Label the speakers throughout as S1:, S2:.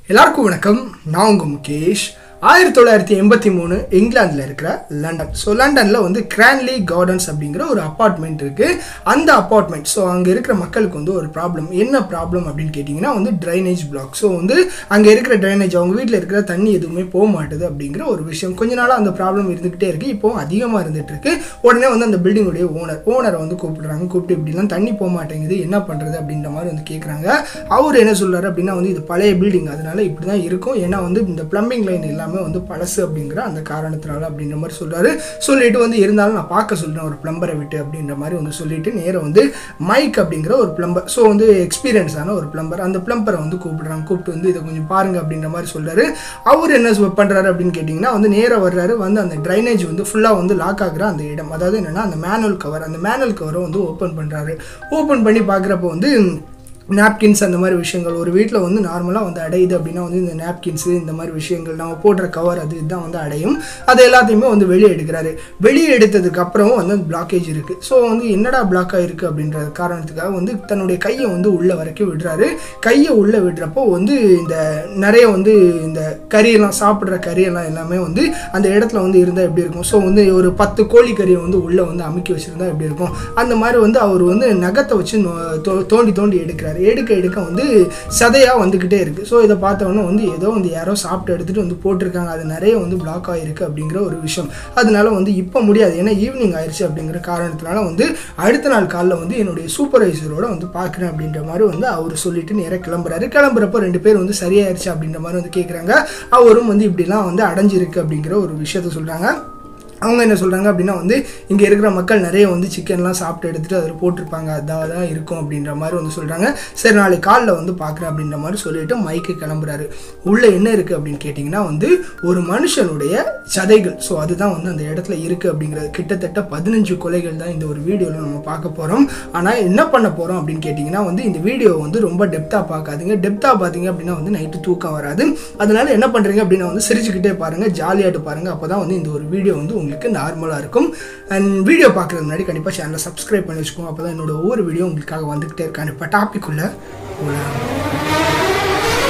S1: எல்லாருக்கும் வணக்கம் நான் உங்கள் முகேஷ் ஆயிரத்தி தொள்ளாயிரத்தி எண்பத்தி மூணு இங்கிலாந்தில் இருக்கிற லண்டன் ஸோ லண்டனில் வந்து கிரான்லி கார்டன்ஸ் அப்படிங்கிற ஒரு அப்பார்ட்மெண்ட் இருக்குது அந்த அப்பார்ட்மெண்ட் ஸோ அங்கே இருக்கிற மக்களுக்கு வந்து ஒரு ப்ராப்ளம் என்ன ப்ராப்ளம் அப்படின்னு கேட்டிங்கன்னா வந்து ட்ரைனேஜ் பிளாக் ஸோ வந்து அங்கே இருக்கிற ட்ரைனேஜ் அவங்க வீட்டில் இருக்கிற தண்ணி எதுவுமே போக மாட்டுது அப்படிங்கிற ஒரு விஷயம் கொஞ்ச நாளாக அந்த ப்ராப்ளம் இருந்துக்கிட்டே இருக்குது இப்போ அதிகமாக இருந்துட்டு இருக்கு உடனே வந்து அந்த பில்டிங்குடைய ஓனர் ஓனரை வந்து கூப்பிடுறாங்க கூப்பிட்டு இப்படிலாம் தண்ணி போக மாட்டேங்குது என்ன பண்ணுறது அப்படின்ற மாதிரி வந்து கேட்குறாங்க அவர் என்ன சொல்றாரு அப்படின்னா வந்து இது பழைய பில்டிங் அதனால இப்படி தான் இருக்கும் ஏன்னா வந்து இந்த பிளம்பிங் லைன் எல்லாமே வந்து பழசு அப்படிங்கிற அந்த காரணத்தினால அப்படின்ற மாதிரி சொல்றாரு சொல்லிட்டு வந்து இருந்தாலும் நான் பார்க்க சொல்றேன் ஒரு பிளம்பரை விட்டு அப்படின்ற மாதிரி வந்து சொல்லிட்டு நேரம் வந்து மைக் அப்படிங்கிற ஒரு பிளம்பர் ஸோ வந்து எக்ஸ்பீரியன்ஸான ஒரு பிளம்பர் அந்த பிளம்பரை வந்து கூப்பிடுறாங்க கூப்பிட்டு வந்து இதை கொஞ்சம் பாருங்க அப்படின்ற மாதிரி சொல்றாரு அவர் என்ன சொ- பண்றாரு அப்படின்னு கேட்டிங்கன்னா வந்து நேராக வர்றாரு வந்து அந்த ட்ரைனேஜ் வந்து ஃபுல்லாக வந்து லாக் ஆகுற அந்த இடம் அதாவது என்னன்னா அந்த மேனுவல் கவர் அந்த மேனுவல் கவரை வந்து ஓப்பன் பண்றாரு ஓப்பன் பண்ணி பார்க்குறப்போ வந்து நாப்கின்ஸ் அந்த மாதிரி விஷயங்கள் ஒரு வீட்டில் வந்து நார்மலாக வந்து அடையுது அப்படின்னா வந்து இந்த நாப்கின்ஸு இந்த மாதிரி விஷயங்கள் நம்ம போடுற கவர் அது இதுதான் வந்து அடையும் அது எல்லாத்தையுமே வந்து வெளியே எடுக்கிறாரு வெளியே எடுத்ததுக்கு அப்புறம் வந்து பிளாக்கேஜ் இருக்குது ஸோ வந்து என்னடா பிளாக் ஆயிருக்கு அப்படின்ற காரணத்துக்காக வந்து தன்னுடைய கையை வந்து உள்ள வரைக்கும் விடுறாரு கையை உள்ள விடுறப்போ வந்து இந்த நிறைய வந்து இந்த கறியெல்லாம் சாப்பிட்ற கறியெல்லாம் எல்லாமே வந்து அந்த இடத்துல வந்து இருந்தால் எப்படி இருக்கும் ஸோ வந்து ஒரு பத்து கோழி கறியை வந்து உள்ளே வந்து அமுக்கி வச்சுருந்தா எப்படி இருக்கும் அந்த மாதிரி வந்து அவர் வந்து நகத்தை வச்சு நோ- தோ- தோண்டி தோண்டி எடுக்கிறாரு எடுக்க எடுக்க வந்து சதையாக வந்துக்கிட்டே இருக்குது ஸோ இதை பார்த்தோன்னே வந்து ஏதோ வந்து யாரோ சாப்பிட்டு எடுத்துகிட்டு வந்து போட்டிருக்காங்க அது நிறைய வந்து பிளாக் ஆகிருக்கு அப்படிங்கிற ஒரு விஷயம் அதனால வந்து இப்போ முடியாது ஏன்னா ஈவினிங் ஆயிடுச்சு அப்படிங்கிற காரணத்தினால வந்து அடுத்த நாள் காலைல வந்து என்னுடைய சூப்பர்வைசரோட வந்து பார்க்குறேன் அப்படின்ற மாதிரி வந்து அவர் சொல்லிட்டு நேராக கிளம்புறாரு கிளம்புறப்போ ரெண்டு பேர் வந்து சரியாயிருச்சு அப்படின்ற மாதிரி வந்து கேட்குறாங்க அவரும் வந்து இப்படிலாம் வந்து அடைஞ்சிருக்கு அப்படிங்கிற ஒரு விஷயத்த சொல்கிறாங்க அவங்க என்ன சொல்கிறாங்க அப்படின்னா வந்து இங்கே இருக்கிற மக்கள் நிறைய வந்து சிக்கன்லாம் சாப்பிட்டு எடுத்துகிட்டு அதில் போட்டிருப்பாங்க அதான் தான் இருக்கும் அப்படின்ற மாதிரி வந்து சொல்கிறாங்க சரி நாளைக்கு காலைல வந்து பார்க்குறேன் அப்படின்ற மாதிரி சொல்லிட்டு மைக்கு கிளம்புறாரு உள்ளே என்ன இருக்குது அப்படின்னு கேட்டிங்கன்னா வந்து ஒரு மனுஷனுடைய சதைகள் ஸோ அதுதான் வந்து அந்த இடத்துல இருக்குது அப்படிங்கிறது கிட்டத்தட்ட பதினஞ்சு கொலைகள் தான் இந்த ஒரு வீடியோவில் நம்ம பார்க்க போகிறோம் ஆனால் என்ன பண்ண போகிறோம் அப்படின்னு கேட்டிங்கன்னா வந்து இந்த வீடியோ வந்து ரொம்ப டெப்த்தாக பார்க்காதீங்க டெப்த்தாக பார்த்தீங்க அப்படின்னா வந்து நைட்டு தூக்கம் வராது அதனால என்ன பண்ணுறீங்க அப்படின்னா வந்து சிரிச்சுக்கிட்டே பாருங்கள் ஜாலியாட்டு பாருங்கள் அப்போ தான் வந்து இந்த ஒரு வீடியோ வந்து உங்களுக்கு நார்மலாக இருக்கும் அண்ட் வீடியோ பார்க்குறது முன்னாடி கண்டிப்பாக சேனலை சப்ஸ்கிரைப் பண்ணி வச்சுக்கோங்க அப்போ தான் என்னோட ஒவ்வொரு வீடியோ உங்களுக்காக வந்துக்கிட்டே இருக்கான் இப்போ டாபிக் உள்ள போகலாம்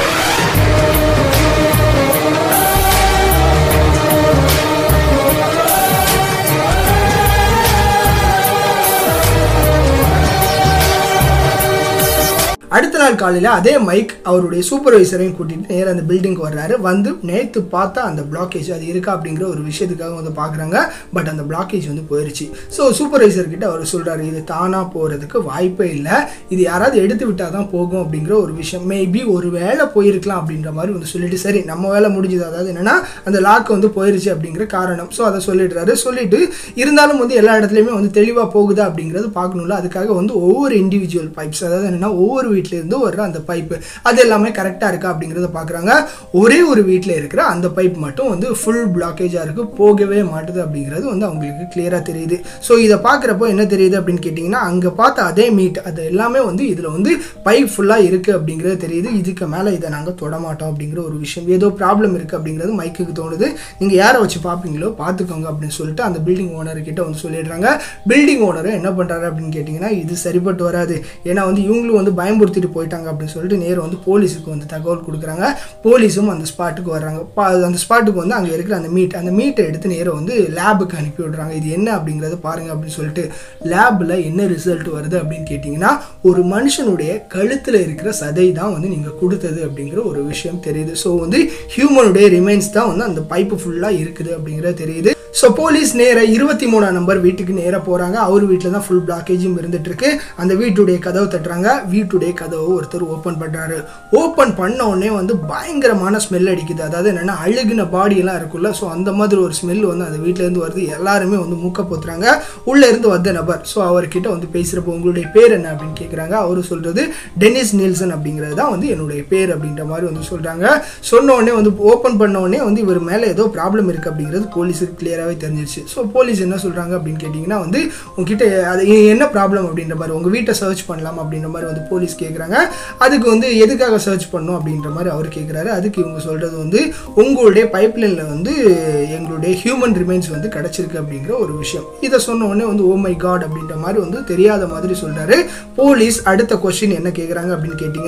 S1: அடுத்த நாள் காலையில் அதே மைக் அவருடைய சூப்பர்வைசரையும் கூட்டிட்டு நேரா அந்த பில்டிங்க்கு வர்றாரு வந்து நேற்று பார்த்தா அந்த பிளாக்கேஜ் அது இருக்கா அப்படிங்கிற ஒரு விஷயத்துக்காக வந்து பார்க்குறாங்க பட் அந்த பிளாக்கேஜ் வந்து போயிருச்சு ஸோ சூப்பர்வைசர் கிட்ட அவர் சொல்றாரு இது தானாக போகிறதுக்கு வாய்ப்பே இல்லை இது யாராவது எடுத்து விட்டால் தான் போகும் அப்படிங்கிற ஒரு விஷயம் மேபி ஒரு வேலை போயிருக்கலாம் அப்படின்ற மாதிரி வந்து சொல்லிட்டு சரி நம்ம வேலை முடிஞ்சது அதாவது என்னன்னா அந்த லாக் வந்து போயிருச்சு அப்படிங்கிற காரணம் ஸோ அதை சொல்லிடுறாரு சொல்லிட்டு இருந்தாலும் வந்து எல்லா இடத்துலையுமே வந்து தெளிவாக போகுதா அப்படிங்கிறது பார்க்கணும்ல அதுக்காக வந்து ஒவ்வொரு இண்டிவிஜுவல் பைப்ஸ் அதாவது என்னன்னா ஒவ்வொரு வீட்ல இருந்து வர்ற அந்த பைப்பு அது எல்லாமே கரெக்டாக இருக்கா அப்படிங்கிறத பார்க்குறாங்க ஒரே ஒரு வீட்டில் இருக்கிற அந்த பைப் மட்டும் வந்து ஃபுல் பிளாக்கேஜாக இருக்கு போகவே மாட்டுது அப்படிங்கிறது வந்து அவங்களுக்கு கிளியராக தெரியுது ஸோ இதை பார்க்குறப்போ என்ன தெரியுது அப்படின்னு கேட்டிங்கன்னா அங்கே பார்த்த அதே மீட் அது எல்லாமே வந்து இதில் வந்து பைப் ஃபுல்லாக இருக்குது அப்படிங்கிறது தெரியுது இதுக்கு மேலே இதை நாங்கள் தொடமாட்டோம் அப்படிங்கிற ஒரு விஷயம் ஏதோ ப்ராப்ளம் இருக்குது அப்படிங்கிறது மைக்குக்கு தோணுது நீங்கள் யாரை வச்சு பார்ப்பீங்களோ பார்த்துக்கோங்க அப்படின்னு சொல்லிட்டு அந்த பில்டிங் ஓனர் கிட்ட வந்து சொல்லிடுறாங்க பில்டிங் ஓனர் என்ன பண்ணுறாரு அப்படின்னு கேட்டிங்கன்னா இது சரிப்பட்டு வராது ஏன்னா வந்து இவங்களும் வந்து பயமுறுத்திட்டு போயிட்டாங்க அப்படின்னு சொல்லிட்டு நேரம் வந்து போலீஸுக்கு வந்து தகவல் கொடுக்குறாங்க போலீஸும் அந்த ஸ்பாட்டுக்கு வர்றாங்க பா- அந்த ஸ்பாட்டுக்கு வந்து அங்கே இருக்கிற அந்த மீட் அந்த மீட்டை எடுத்து நேரம் வந்து லேபுக்கு அனுப்பி விடுறாங்க இது என்ன அப்படிங்கிறத பாருங்க அப்படின்னு சொல்லிட்டு லேபில் என்ன ரிசல்ட் வருது அப்படின்னு கேட்டிங்கன்னா ஒரு மனுஷனுடைய கழுத்தில் இருக்கிற சதை தான் வந்து நீங்கள் கொடுத்தது அப்படிங்கிற ஒரு விஷயம் தெரியுது ஸோ வந்து ஹியூமனுடைய ரிமைன்ஸ் தான் வந்து அந்த பைப்பு ஃபுல்லாக இருக்குது அப்படிங்கிறது தெரியுது ஸோ போலீஸ் நேர இருபத்தி மூணாம் நம்பர் வீட்டுக்கு நேராக போகிறாங்க அவர் வீட்டில் தான் ஃபுல் பிளாக்கேஜும் இருந்துட்டு இருக்கு அந்த வீட்டுடைய கதவு தட்டுறாங்க வீட்டுடைய கதவை ஒருத்தர் ஓப்பன் பண்ணுறாரு ஓப்பன் பண்ண உடனே வந்து பயங்கரமான ஸ்மெல் அடிக்குது அதாவது என்னென்னா அழுகின பாடியெல்லாம் இருக்குல்ல ஸோ அந்த மாதிரி ஒரு ஸ்மெல் வந்து அந்த வீட்டிலேருந்து வருது எல்லாருமே வந்து மூக்க போத்துறாங்க உள்ளே இருந்து வந்த நபர் ஸோ அவர்கிட்ட வந்து பேசுகிறப்போ உங்களுடைய பேர் என்ன அப்படின்னு கேட்குறாங்க அவரு சொல்கிறது டெனிஸ் நீல்சன் அப்படிங்கிறது தான் வந்து என்னுடைய பேர் அப்படின்ற மாதிரி வந்து சொல்கிறாங்க சொன்ன உடனே வந்து ஓப்பன் பண்ண உடனே வந்து இவர் மேலே ஏதோ ப்ராப்ளம் இருக்குது அப்படிங்கிறது போலீஸுக்கு கிளியராகவே தெரிஞ்சிருச்சு ஸோ போலீஸ் என்ன சொல்கிறாங்க அப்படின்னு கேட்டிங்கன்னா வந்து உங்ககிட்ட அது என்ன ப்ராப்ளம் அப்படின்ற மாதிரி உங்கள் வீட்டை சர்ச் பண்ணலாம் அப்படின்ற மாதிரி வந்து போலீஸ் கேட்குறாங்க அதுக்கு வந்து எதுக்காக சர்ச் பண்ணும் அப்படின்ற மாதிரி அவர் கேட்குறாரு அதுக்கு இவங்க சொல்கிறது வந்து உங்களுடைய பைப்லைனில் வந்து எங்களுடைய ஹியூமன் ரிமைன்ஸ் வந்து கிடச்சிருக்கு அப்படிங்கிற ஒரு விஷயம் இதை சொன்ன உடனே வந்து ஓ மை காட் அப்படின்ற மாதிரி வந்து தெரியாத மாதிரி சொல்கிறாரு போலீஸ் அடுத்த கொஸ்டின் என்ன கேட்குறாங்க அப்படின்னு கேட்டிங்கன்னா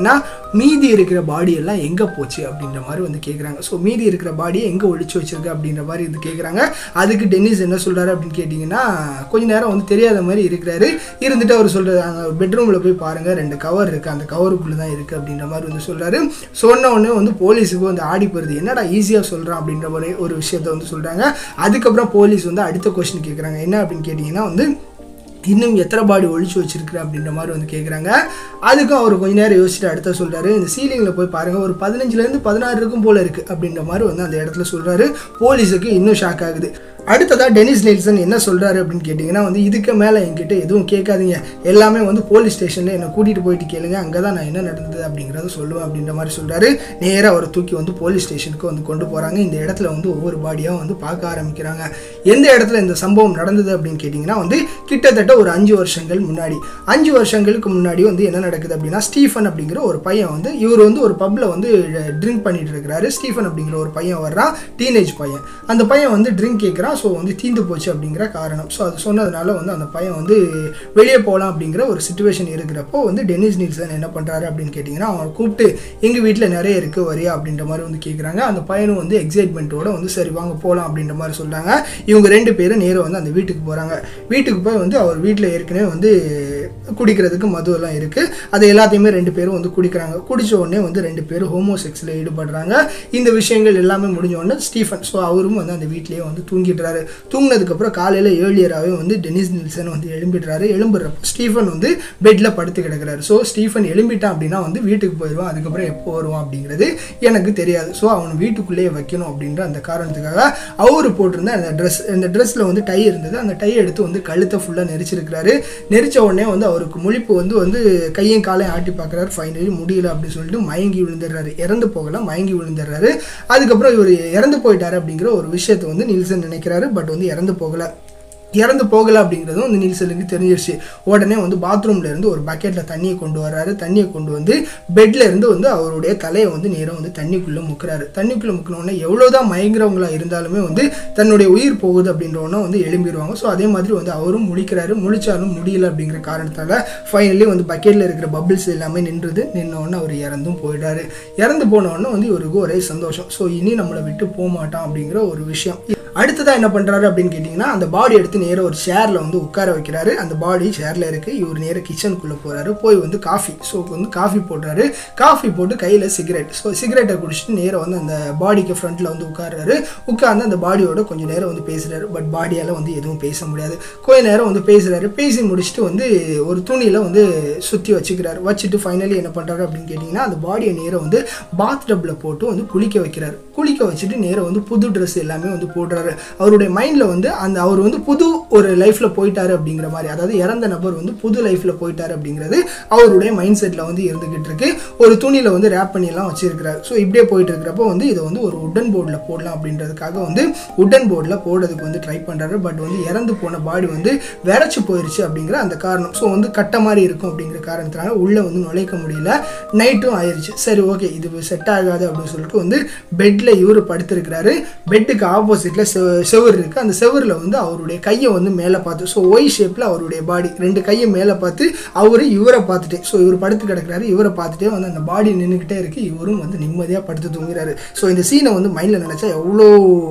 S1: மீதி இருக்கிற பாடி எல்லாம் எங்கே போச்சு அப்படின்ற மாதிரி வந்து கேட்குறாங்க ஸோ மீதி இருக்கிற பாடியை எங்கே ஒழிச்சு வச்சிருக்க அப்படின்ற மாதிரி வந்து கேட்குறாங்க அதுக்கு டென்னிஸ் என்ன சொல்கிறாரு அப்படின்னு கேட்டிங்கன்னா கொஞ்ச நேரம் வந்து தெரியாத மாதிரி இருக்கிறாரு இருந்துட்டு அவர் சொல்கிறாரு அங்கே பெட்ரூமில் போய் பாருங்கள் ரெண்டு கவர் இருக்குது அந்த கவருக்குள்ளே தான் இருக்குது அப்படின்ற மாதிரி வந்து சொல்கிறாரு சொன்ன உடனே வந்து போலீஸுக்கு வந்து ஆடி போகிறது என்னடா ஈஸியாக சொல்கிறான் அப்படின்ற மாதிரி ஒரு விஷயத்த வந்து சொல்கிறாங்க அதுக்கப்புறம் போலீஸ் வந்து அடுத்த கொஸ்டின் கேட்குறாங்க என்ன அப்படின்னு கேட்டிங்கன்னா வந்து இன்னும் எத்தனை பாடி ஒழிச்சு வச்சிருக்கிற அப்படின்ற மாதிரி வந்து கேட்குறாங்க அதுக்கும் அவர் கொஞ்ச நேரம் யோசிச்சுட்டு அடுத்த சொல்கிறாரு இந்த சீலிங்கில் போய் பாருங்கள் ஒரு பதினஞ்சுலேருந்து பதினாறு இருக்கும் போல இருக்குது அப்படின்ற மாதிரி வந்து அந்த இடத்துல சொல்கிறாரு போலீஸுக்கு இன்னும் ஷாக் ஆகுது அடுத்ததாக டெனிஸ் நெல்சன் என்ன சொல்கிறாரு அப்படின்னு கேட்டிங்கன்னா வந்து இதுக்கு மேலே என்கிட்ட எதுவும் கேட்காதீங்க எல்லாமே வந்து போலீஸ் ஸ்டேஷனில் என்னை கூட்டிகிட்டு போயிட்டு கேளுங்க அங்கே தான் நான் என்ன நடந்தது அப்படிங்கிறத சொல்லுவேன் அப்படின்ற மாதிரி சொல்கிறாரு நேராக அவரை தூக்கி வந்து போலீஸ் ஸ்டேஷனுக்கு வந்து கொண்டு போகிறாங்க இந்த இடத்துல வந்து ஒவ்வொரு பாடியாக வந்து பார்க்க ஆரம்பிக்கிறாங்க எந்த இடத்துல இந்த சம்பவம் நடந்தது அப்படின்னு கேட்டிங்கன்னா வந்து கிட்டத்தட்ட ஒரு அஞ்சு வருஷங்கள் முன்னாடி அஞ்சு வருஷங்களுக்கு முன்னாடி வந்து என்ன நடக்குது அப்படின்னா ஸ்டீஃபன் அப்படிங்கிற ஒரு பையன் வந்து இவர் வந்து ஒரு பப்பில் வந்து ட்ரிங்க் பண்ணிட்டு இருக்கிறாரு ஸ்டீஃபன் அப்படிங்கிற ஒரு பையன் வர்றான் டீனேஜ் பையன் அந்த பையன் வந்து ட்ரிங்க் கேட்குறான் ஸோ வந்து தீந்து போச்சு அப்படிங்கிற காரணம் ஸோ அது சொன்னதுனால வந்து அந்த பையன் வந்து வெளியே போகலாம் அப்படிங்கிற ஒரு சுச்சுவேஷன் இருக்கிறப்போ வந்து டெனிஸ் நீல்சன் என்ன பண்ணுறாரு அப்படின்னு கேட்டிங்கன்னா அவனை கூப்பிட்டு எங்கள் வீட்டில் நிறைய இருக்குது வரியா அப்படின்ற மாதிரி வந்து கேட்குறாங்க அந்த பையனும் வந்து எக்ஸைட்மெண்ட்டோட வந்து சரி வாங்க போகலாம் அப்படின்ற மாதிரி சொல்கிறாங்க இவங்க ரெண்டு பேரும் நேரம் வந்து அந்த வீட்டுக்கு போகிறாங்க வீட்டுக்கு போய் வந்து அவர் வீட்டில் ஏற்கனவே வந்து குடிக்கிறதுக்கு மது எல்லாம் இருக்குது அது எல்லாத்தையுமே ரெண்டு பேரும் வந்து குடிக்கிறாங்க குடிச்ச உடனே வந்து ரெண்டு பேரும் ஹோமோ செக்ஸில் ஈடுபடுறாங்க இந்த விஷயங்கள் எல்லாமே முடிஞ்ச உடனே ஸ்டீஃபன் ஸோ அவரும் வந்து அந்த வீட்லேயே வந்து தூங்கிடுறாரு தூங்கினதுக்கப்புறம் காலையில் ஏர்லியராகவே வந்து டெனிஸ் நில்சன் வந்து எழும்பிடுறாரு எழும்புறப்போ ஸ்டீஃபன் வந்து பெட்டில் படுத்து கிடக்கிறாரு ஸோ ஸ்டீஃபன் எழும்பிட்டான் அப்படின்னா வந்து வீட்டுக்கு போயிடுவான் அதுக்கப்புறம் எப்போ வருவான் அப்படிங்கிறது எனக்கு தெரியாது ஸோ அவன் வீட்டுக்குள்ளேயே வைக்கணும் அப்படின்ற அந்த காரணத்துக்காக அவர் போட்டிருந்த அந்த ட்ரெஸ் அந்த ட்ரெஸ்ஸில் வந்து டை இருந்தது அந்த டை எடுத்து வந்து கழுத்தை ஃபுல்லாக நெரிச்சிருக்கிறாரு நெரிச்ச உடனே வந்து அவருக்கு முழிப்பு வந்து வந்து கையும் காலையும் ஆட்டி பார்க்குறாரு ஃபைனலி முடியல அப்படின்னு சொல்லிட்டு மயங்கி விழுந்துடுறாரு இறந்து போகல மயங்கி விழுந்துடுறாரு அதுக்கப்புறம் இவர் இறந்து போயிட்டாரு அப்படிங்கிற ஒரு விஷயத்தை வந்து நில்சன் நினைக்கிறாரு பட் வந்து இறந்து போகல இறந்து போகலை அப்படிங்கிறதும் வந்து நீல்சனுக்கு தெரிஞ்சிருச்சு உடனே வந்து பாத்ரூம்ல இருந்து ஒரு பக்கெட்டில் தண்ணியை கொண்டு வர்றாரு தண்ணியை கொண்டு வந்து பெட்ல இருந்து வந்து அவருடைய தலையை வந்து நேரம் வந்து தண்ணிக்குள்ளே முக்குறாரு தண்ணிக்குள்ளே முக்கினோடனே எவ்வளோதான் மயங்குறவங்களா இருந்தாலுமே வந்து தன்னுடைய உயிர் போகுது அப்படின்றவொன்னே வந்து எழும்பிடுவாங்க ஸோ அதே மாதிரி வந்து அவரும் முழிக்கிறாரு முழிச்சாலும் முடியல அப்படிங்கிற காரணத்தால் ஃபைனலி வந்து பக்கெட்டில் இருக்கிற பபிள்ஸ் எல்லாமே நின்றுது நின்னோடனே அவர் இறந்தும் போயிட்டாரு இறந்து போனோடனே வந்து இவருக்கு ஒரே சந்தோஷம் ஸோ இனி நம்மளை விட்டு போக மாட்டான் அப்படிங்கிற ஒரு விஷயம் அடுத்ததாக என்ன பண்ணுறாரு அப்படின்னு கேட்டிங்கன்னா அந்த பாடி எடுத்து நேராக ஒரு சேரில் வந்து உட்கார வைக்கிறாரு அந்த பாடி சேரில் இருக்குது இவர் நேராக கிச்சனுக்குள்ளே போகிறாரு போய் வந்து காஃபி ஸோ வந்து காஃபி போடுறாரு காஃபி போட்டு கையில் சிகரெட் ஸோ சிகரெட்டை குடிச்சிட்டு நேராக வந்து அந்த பாடிக்கு ஃப்ரண்ட்டில் வந்து உட்கார்றாரு உட்கார்ந்து அந்த பாடியோட கொஞ்சம் நேரம் வந்து பேசுகிறாரு பட் பாடியால் வந்து எதுவும் பேச முடியாது கொஞ்ச நேரம் வந்து பேசுகிறாரு பேசி முடிச்சுட்டு வந்து ஒரு துணியில் வந்து சுற்றி வச்சுக்கிறாரு வச்சுட்டு ஃபைனலி என்ன பண்ணுறாரு அப்படின்னு கேட்டிங்கன்னா அந்த பாடியை நேராக வந்து பாத் டப்பில் போட்டு வந்து குளிக்க வைக்கிறாரு குளிக்க வச்சுட்டு நேராக வந்து புது ட்ரெஸ் எல்லாமே வந்து போடுறாரு அவருடைய மைண்டில் வந்து அந்த அவர் வந்து புது ஒரு லைஃப்பில் போயிட்டாரு அப்படிங்கிற மாதிரி அதாவது இறந்த நபர் வந்து புது லைஃப்பில் போயிட்டாரு அப்படிங்கிறது அவருடைய மைண்ட் செட்டில் வந்து இருந்துகிட்டு இருக்கு ஒரு துணியில் வந்து ரேப் பண்ணியெல்லாம் வச்சிருக்கிறாரு ஸோ இப்படியே போயிட்டு இருக்கிறப்போ வந்து இதை வந்து ஒரு உடன் போர்டில் போடலாம் அப்படின்றதுக்காக வந்து உடன் போர்டில் போடுறதுக்கு வந்து ட்ரை பண்ணுறாரு பட் வந்து இறந்து போன பாடி வந்து விரைச்சி போயிருச்சு அப்படிங்கிற அந்த காரணம் ஸோ வந்து கட்ட மாதிரி இருக்கும் அப்படிங்கிற காரணத்தினால உள்ளே வந்து நுழைக்க முடியல நைட்டும் ஆயிடுச்சு சரி ஓகே இது செட் ஆகாது அப்படின்னு சொல்லிட்டு வந்து பெட்டில் இவர் படுத்திருக்கிறாரு பெட்டுக்கு ஆப்போசிட்டில் செவுரு இருக்குது அந்த செவுரில் வந்து அவருடைய கையை வந்து மேலே பார்த்து ஸோ ஒய் ஷேப்பில் அவருடைய பாடி ரெண்டு கையை மேலே பார்த்து அவர் இவரை பார்த்துட்டே ஸோ இவர் படுத்து கிடக்கிறாரு இவரை பார்த்துட்டே வந்து அந்த பாடி நின்றுக்கிட்டே இருக்குது இவரும் வந்து நிம்மதியாக படுத்து தூங்குறாரு ஸோ இந்த சீனை வந்து மைண்டில் நினச்சா எவ்வளோ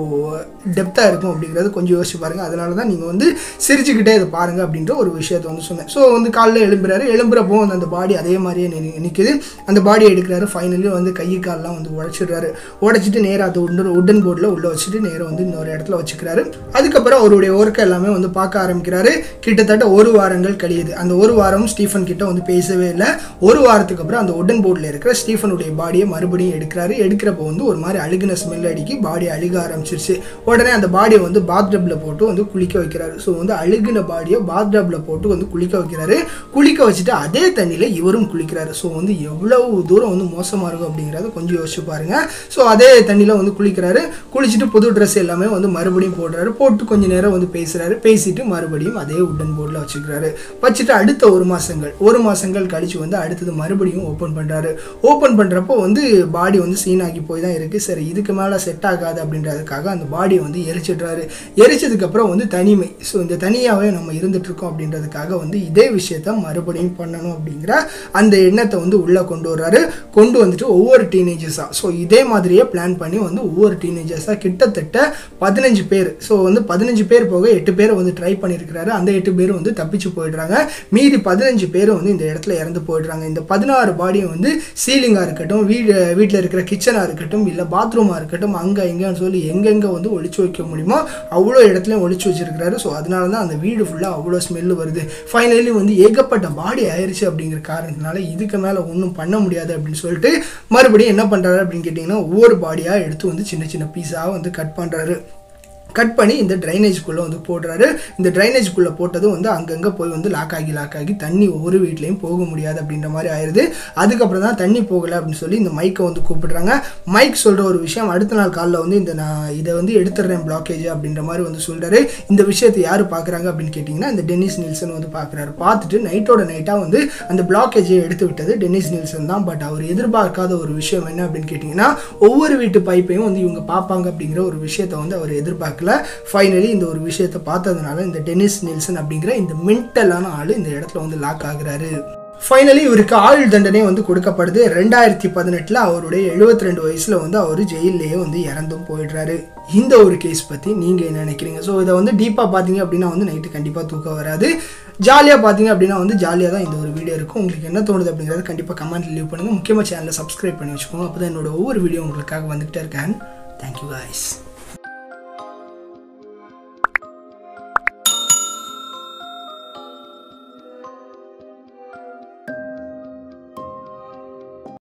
S1: டெப்த்தாக இருக்கும் அப்படிங்கிறது கொஞ்சம் யோசிச்சு பாருங்கள் அதனால தான் நீங்கள் வந்து சிரிச்சுக்கிட்டே இதை பாருங்கள் அப்படின்ற ஒரு விஷயத்தை வந்து சொன்னேன் ஸோ வந்து காலைல எழும்புறாரு எழும்புறப்போ வந்து அந்த பாடி அதே மாதிரியே நி- நிக்குது அந்த பாடியை எடுக்கிறாரு ஃபைனலி வந்து கை கால்லாம் வந்து உடைச்சிடுறாரு உடைச்சிட்டு நேராக அது உடன் உடன் போர்டில் உள்ளே வச்சுட்டு நேராக வந்து இன்னொரு இடத்துல வச்சுக்கிறாரு அதுக்கப்புறம் அவருடைய ஒர்க்கை எல்லாமே வந்து பார்க்க ஆரம்பிக்கிறாரு கிட்டத்தட்ட ஒரு வாரங்கள் கழியுது அந்த ஒரு வாரம் ஸ்டீஃபன் கிட்ட வந்து பேசவே இல்லை ஒரு வாரத்துக்கு அப்புறம் அந்த உடன் போர்டில் இருக்கிற ஸ்டீஃபனுடைய பாடியை மறுபடியும் எடுக்கிறாரு எடுக்கிறப்போ வந்து ஒரு மாதிரி அழுகின ஸ்மெல் அடிக்கி பாடி அழுக ஆரம்பிச்சிருச்சு உடனே அந்த பாடியை வந்து பாத் டப்பில் போட்டு வந்து குளிக்க வைக்கிறாரு ஸோ வந்து அழுகின பாடியை பாத் டப்பில் போட்டு வந்து குளிக்க வைக்கிறாரு குளிக்க வச்சுட்டு அதே தண்ணியில் இவரும் குளிக்கிறாரு ஸோ வந்து எவ்வளவு தூரம் வந்து மோசமாக இருக்கும் அப்படிங்கிறத கொஞ்சம் யோசிச்சு பாருங்க ஸோ அதே தண்ணியில் வந்து குளிக்கிறாரு குளிச்சுட்டு புது ட்ரெஸ் எல்லாமே வந்து மறுபடியும் போடுறாரு போட்டு கொஞ்ச நேரம் வந்து பேசுறாரு பேசிட்டு மறுபடியும் அதே உட்டன் போர்டில் வச்சுக்கிறாரு வச்சுட்டு அடுத்த ஒரு மாசங்கள் ஒரு மாசங்கள் கழிச்சு வந்து அடுத்தது மறுபடியும் ஓப்பன் பண்றாரு ஓப்பன் பண்றப்போ வந்து பாடி வந்து சீன் ஆகி போய் தான் இருக்கு சரி இதுக்கு மேல செட் ஆகாது அப்படின்றதுக்காக அந்த பாடியை வந்து எரிச்சிடுறாரு எரிச்சதுக்கு அப்புறம் வந்து தனிமை ஸோ இந்த தனியாகவே நம்ம இருந்துட்டு இருக்கோம் அப்படின்றதுக்காக வந்து இதே விஷயத்த மறுபடியும் பண்ணணும் அப்படிங்கிற அந்த எண்ணத்தை வந்து உள்ள கொண்டு வர்றாரு கொண்டு வந்துட்டு ஒவ்வொரு டீனேஜர்ஸாக ஸோ இதே மாதிரியே பிளான் பண்ணி வந்து ஒவ்வொரு டீனேஜர்ஸாக கிட்டத்தட்ட பதினஞ்சு பேர் ஸோ வந்து பதினஞ்சு பேர் போக எட்டு பேரை வந்து ட்ரை பண்ணியிருக்கிறாரு அந்த எட்டு பேரும் வந்து தப்பிச்சு போயிடுறாங்க மீதி பதினஞ்சு பேரும் வந்து இந்த இடத்துல இறந்து போயிடுறாங்க இந்த பதினாறு பாடியும் வந்து சீலிங்காக இருக்கட்டும் வீடு வீட்டில் இருக்கிற கிச்சனாக இருக்கட்டும் இல்லை பாத்ரூமாக இருக்கட்டும் அங்கே இங்கேன்னு சொல்லி எங்கெங்கே வந்து ஒளிச்சு வைக்க முடியுமோ அவ்வளோ இடத்துலையும் ஒளிச்சு வச்சிருக்கிறாரு ஸோ அதனால தான் அந்த வீடு ஃபுல்லாக அவ்வளோ ஸ்மெல்லு வருது ஃபைனலி வந்து ஏகப்பட்ட பாடி ஆயிடுச்சு அப்படிங்கிற காரணத்தினால இதுக்கு மேலே ஒன்றும் பண்ண முடியாது அப்படின்னு சொல்லிட்டு மறுபடியும் என்ன பண்ணுறாரு அப்படின்னு கேட்டிங்கன்னா ஒவ்வொரு பாடியாக எடுத்து வந்து சின்ன சின்ன பீஸாக வந்து கட் பண்ணுறாரு கட் பண்ணி இந்த ட்ரைனேஜ்குள்ளே வந்து போடுறாரு இந்த ட்ரைனேஜ்குள்ளே போட்டதும் வந்து அங்கங்கே போய் வந்து லாக் ஆகி லாக் ஆகி தண்ணி ஒவ்வொரு வீட்லேயும் போக முடியாது அப்படின்ற மாதிரி ஆயிடுது அதுக்கப்புறம் தான் தண்ணி போகலை அப்படின்னு சொல்லி இந்த மைக்கை வந்து கூப்பிடுறாங்க மைக் சொல்கிற ஒரு விஷயம் அடுத்த நாள் காலைல வந்து இந்த நான் இதை வந்து எடுத்துடுறேன் பிளாக்கேஜ் அப்படின்ற மாதிரி வந்து சொல்கிறாரு இந்த விஷயத்தை யார் பார்க்குறாங்க அப்படின்னு கேட்டிங்கன்னா இந்த டென்னிஸ் நில்சன் வந்து பார்க்குறாரு பார்த்துட்டு நைட்டோட நைட்டாக வந்து அந்த பிளாக்கேஜை எடுத்து விட்டது டென்னிஸ் நில்சன் தான் பட் அவர் எதிர்பார்க்காத ஒரு விஷயம் என்ன அப்படின்னு கேட்டிங்கன்னா ஒவ்வொரு வீட்டு பைப்பையும் வந்து இவங்க பார்ப்பாங்க அப்படிங்கிற ஒரு விஷயத்தை வந்து அவர் எதிர்பார்க்கல ஃபைனலி இந்த ஒரு விஷயத்தை பார்த்ததுனால இந்த டென்னிஸ் நில்சன் அப்படிங்கிற இந்த மென்டலான ஆள் இந்த இடத்துல வந்து லாக் ஆகுறாரு ஃபைனலி இவருக்கு ஆயுள் தண்டனை வந்து கொடுக்கப்படுது ரெண்டாயிரத்தி பதினெட்டில் அவருடைய 72 ரெண்டு வயசில் வந்து அவர் ஜெயிலேயே வந்து இறந்தும் போயிடுறாரு இந்த ஒரு கேஸ் பற்றி நீங்கள் என்ன நினைக்கிறீங்க ஸோ இதை வந்து டீப்பாக பார்த்தீங்க அப்படின்னா வந்து நைட்டு கண்டிப்பாக தூக்கம் வராது ஜாலியாக பார்த்தீங்க அப்படின்னா வந்து ஜாலியாக தான் இந்த ஒரு வீடியோ இருக்கும் உங்களுக்கு என்ன தோணுது அப்படிங்கிறத கண்டிப்பாக கமெண்ட் லீவ் பண்ணுங்கள் முக்கியமாக சேனலை சப்ஸ்கிரைப் பண்ணி வச்சுக்கோங்க அப்போ தான் என்னோட ஒவ்வொரு வீடியோ உங்களுக்காக வந்துகிட்டே இருக்கேன் தேங்க்யூ guys